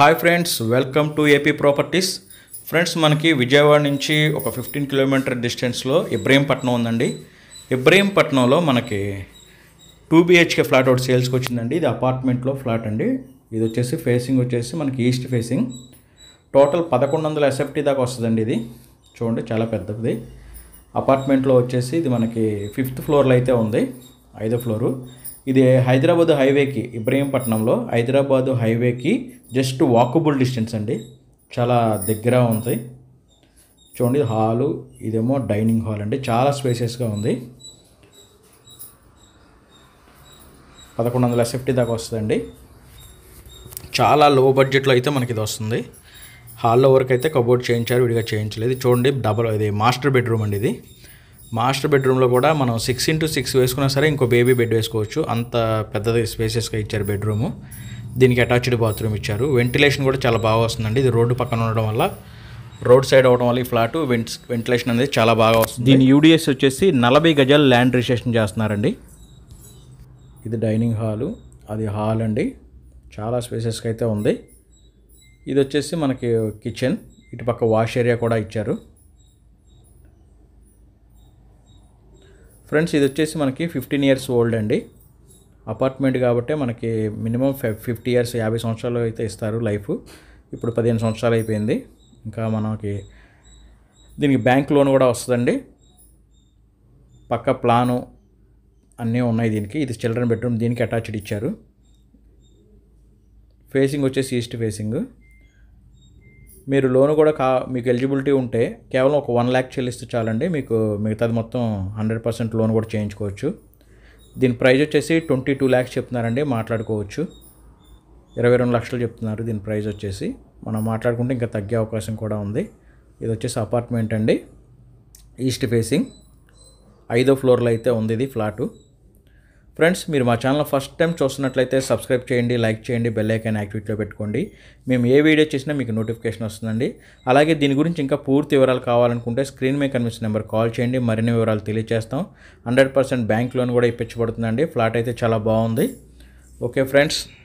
hi friends welcome to AP properties friends మనకి విజయవాడ నుంచి ఒక ఫిఫ్టీన్ కిలోమీటర్ డిస్టెన్స్లో ఇబ్రహీంపట్నం ఉందండి ఇబ్రహీంపట్నంలో మనకి టూ బిహెచ్కే ఫ్లాట్ ఒకటి సేల్స్కి వచ్చిందండి ఇది అపార్ట్మెంట్లో ఫ్లాట్ అండి ఇది వచ్చేసి ఫేసింగ్ వచ్చేసి మనకి ఈస్ట్ ఫేసింగ్ టోటల్ పదకొండు వందల ఎస్ఎఫ్టీ దాకా వస్తుందండి ఇది చూడండి చాలా పెద్దది అపార్ట్మెంట్లో వచ్చేసి ఇది మనకి ఫిఫ్త్ ఫ్లోర్లో అయితే ఉంది ఐదో ఫ్లోరు ఇది హైదరాబాద్ హైవేకి ఇబ్రహీంపట్నంలో హైదరాబాద్ హైవేకి జస్ట్ వాకబుల్ డిస్టెన్స్ అండి చాలా దగ్గర ఉంది చూడండి ఇది హాలు ఇదేమో డైనింగ్ హాల్ అండి చాలా స్పేసెస్గా ఉంది పదకొండు వందల ఎస్ఎఫ్టీ దాకా వస్తుందండి చాలా లో బడ్జెట్లో అయితే మనకి ఇది వస్తుంది హాల్లో వరకు అయితే కబోర్డ్ చేయించారు విడిగా చేయించలేదు చూడండి డబల్ ఇది మాస్టర్ బెడ్రూమ్ అండి ఇది మాస్టర్ బెడ్రూమ్లో కూడా మనం సిక్స్ ఇంటూ సిక్స్ వేసుకున్నా సరే ఇంకో బేబీ బెడ్ వేసుకోవచ్చు అంత పెద్దది స్పేసెస్గా ఇచ్చారు బెడ్రూము దీనికి అటాచ్డ్ బాత్రూమ్ ఇచ్చారు వెంటిలేషన్ కూడా చాలా బాగా వస్తుందండి ఇది రోడ్డు పక్కన ఉండడం వల్ల రోడ్ సైడ్ అవడం వల్ల ఈ ఫ్లాట్ వెంట్ వెంటిలేషన్ అనేది చాలా బాగా వస్తుంది దీని యూడిఎస్ వచ్చేసి నలభై గజాలు ల్యాండ్ రిజిస్ట్రేషన్ చేస్తున్నారండి ఇది డైనింగ్ హాలు అది హాల్ అండి చాలా స్పేసెస్కి అయితే ఉంది ఇది వచ్చేసి మనకి కిచెన్ ఇటు పక్క వాష్ ఏరియా కూడా ఇచ్చారు ఫ్రెండ్స్ ఇది వచ్చేసి మనకి ఫిఫ్టీన్ ఇయర్స్ ఓల్డ్ అండి అపార్ట్మెంట్ కాబట్టి మనకి మినిమం ఫిఫ్టీ ఇయర్స్ యాభై సంవత్సరాలు అయితే ఇస్తారు లైఫ్ ఇప్పుడు పదిహేను సంవత్సరాలు అయిపోయింది ఇంకా మనకి దీనికి బ్యాంక్ లోన్ కూడా వస్తుందండి పక్క ప్లాను అన్నీ ఉన్నాయి దీనికి ఇది చిల్డ్రన్ బెడ్రూమ్ దీనికి అటాచ్డ్ ఇచ్చారు ఫేసింగ్ వచ్చేసి ఈస్ట్ ఫేసింగ్ మీరు లోన్ కూడా కా మీకు ఎలిజిబిలిటీ ఉంటే కేవలం ఒక వన్ ల్యాక్ చెల్లిస్తే చాలండి మీకు మిగతాది మొత్తం హండ్రెడ్ పర్సెంట్ లోన్ కూడా చేయించుకోవచ్చు దీని ప్రైస్ వచ్చేసి ట్వంటీ టూ ల్యాక్స్ చెప్తున్నారండి మాట్లాడుకోవచ్చు ఇరవై రెండు లక్షలు చెప్తున్నారు దీని ప్రైస్ వచ్చేసి మనం మాట్లాడుకుంటే ఇంకా తగ్గే అవకాశం కూడా ఉంది ఇది వచ్చేసి అపార్ట్మెంట్ అండి ఈస్ట్ ఫేసింగ్ ఐదో ఫ్లోర్లో అయితే ఉంది ఇది ఫ్లాటు ఫ్రెండ్స్ మీరు మా ఛానల్ ఫస్ట్ టైం చూస్తున్నట్లయితే సబ్స్క్రైబ్ చేయండి లైక్ చేయండి బెల్ ఐకాన్ యాక్టివేట్లో పెట్టుకోండి మేము ఏ వీడియో చేసినా మీకు నోటిఫికేషన్ వస్తుందండి అలాగే దీని గురించి ఇంకా పూర్తి వివరాలు కావాలనుకుంటే స్క్రీన్ మీద కనిపిస్తున్న నెంబర్ కాల్ చేయండి మరిన్ని వివరాలు తెలియజేస్తాం హండ్రెడ్ పర్సెంట్ బ్యాంక్ లోన్ కూడా ఇప్పించబడుతుందండి ఫ్లాట్ అయితే చాలా బాగుంది ఓకే ఫ్రెండ్స్